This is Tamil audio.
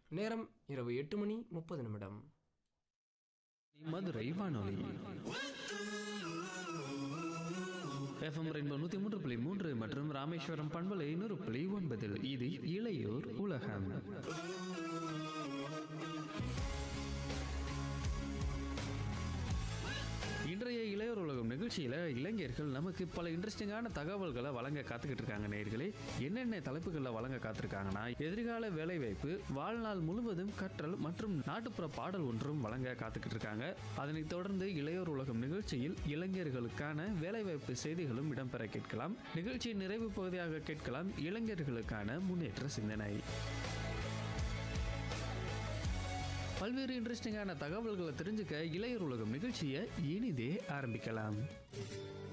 நேரம் இரவு எட்டு மணி முப்பது நிமிடம் மதுரை வானொலி எஃப்எம் ரெயின்போ நூற்றி மூன்று புள்ளி மூன்று மற்றும் ராமேஸ்வரம் பண்பலை நூறு புள்ளி ஒன்பதில் இது இளையோர் உலகம் இன்றைய இளையோர் உலகம் நிகழ்ச்சியில் இளைஞர்கள் நமக்கு பல இன்ட்ரெஸ்டிங்கான தகவல்களை வழங்க காத்துக்கிட்டு இருக்காங்க நேர்களே என்னென்ன தலைப்புகளில் வழங்க காத்திருக்காங்கன்னா எதிர்கால வேலைவாய்ப்பு வாழ்நாள் முழுவதும் கற்றல் மற்றும் நாட்டுப்புற பாடல் ஒன்றும் வழங்க காத்துக்கிட்டு இருக்காங்க அதனைத் தொடர்ந்து இளையோர் உலகம் நிகழ்ச்சியில் இளைஞர்களுக்கான வேலைவாய்ப்பு செய்திகளும் இடம்பெற கேட்கலாம் நிகழ்ச்சியின் நிறைவு பகுதியாக கேட்கலாம் இளைஞர்களுக்கான முன்னேற்ற சிந்தனை பல்வேறு இன்ட்ரெஸ்டிங்கான தகவல்களை தெரிஞ்சுக்க இளையர் உலகம் நிகழ்ச்சியை இனிதே ஆரம்பிக்கலாம்